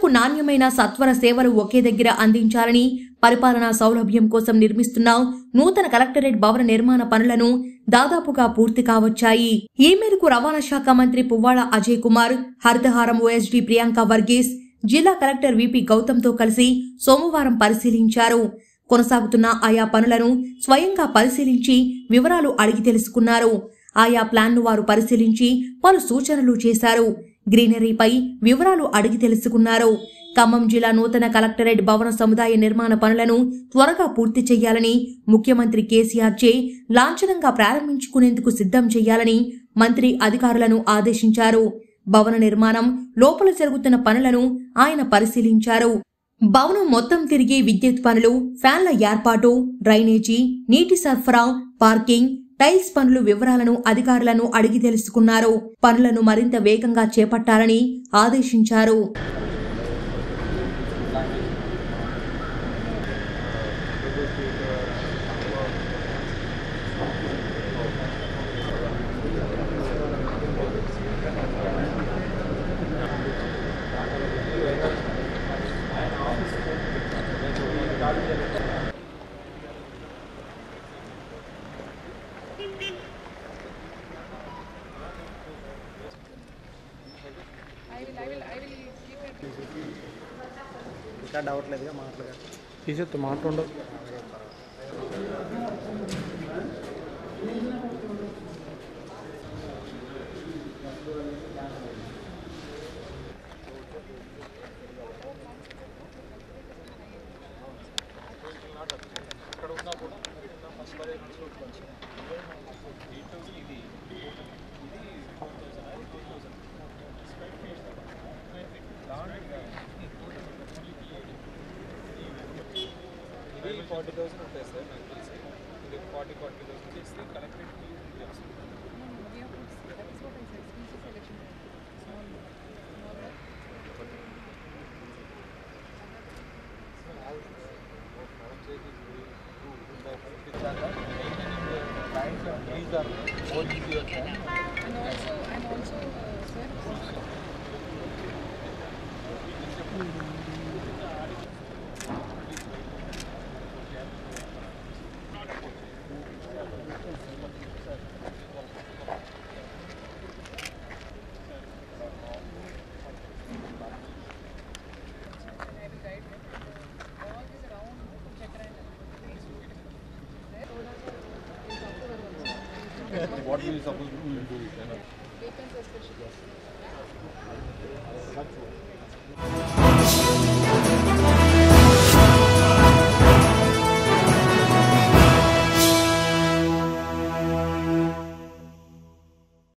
ప్రజలకు నాణ్యమైన సత్వర సేవలు ఒకే దగ్గర అందించాలని పరిపాలనా సౌలభ్యం కోసం నిర్మిస్తున్న నూతన కలెక్టరేట్ భవన నిర్మాణ పనులను దాదాపుగా పూర్తి కావచ్చాయి ఈ మేరకు రవాణా శాఖ మంత్రి పువ్వాడ అజయ్ కుమార్ హరితహారం ఓఎస్డీ ప్రియాంక వర్గీస్ జిల్లా కలెక్టర్ విపి గౌతమ్తో కలిసి సోమవారం పరిశీలించారు కొనసాగుతున్న ఆయా పనులను స్వయంగా పరిశీలించి వివరాలు అడిగి తెలుసుకున్నారు ఆయా ప్లాన్ను వారు పరిశీలించి పలు సూచనలు చేశారు గ్రీనరీపై వివరాలు అడిగి తెలుసుకున్నారు ఖమ్మం జిల్లా నూతన కలెక్టరేట్ భవన సముదాయ నిర్మాణ పనులను త్వరగా పూర్తి చేయాలని ముఖ్యమంత్రి కేసీఆర్ చే లాంఛనంగా ప్రారంభించుకునేందుకు సిద్ధం చేయాలని మంత్రి అధికారులను ఆదేశించారు భవన నిర్మాణం లోపల జరుగుతున్న పనులను ఆయన పరిశీలించారు భవనం మొత్తం తిరిగి విద్యుత్ పనులు ఫ్యాన్ల ఏర్పాటు డ్రైనేజీ నీటి సరఫరా పార్కింగ్ టైల్స్ పనులు వివరాలను అధికారులను అడిగి తెలుసుకున్నారు పనులను మరింత వేగంగా చేపట్టాలని ఆదేశించారు రికార్డ్ అవ్వట్లేదుగా మాటలుగా తీసేస్తే మాట్లాడవు ఇది ఫార్టీ థౌసండ్ ఉంటుంది సార్ నాకు తెలిసి ఇది ఫార్టీ ఫార్టీ థౌసండ్ చేస్తే collectorate And also, and also, uh, sir, What we supposed to do? vehicles especially.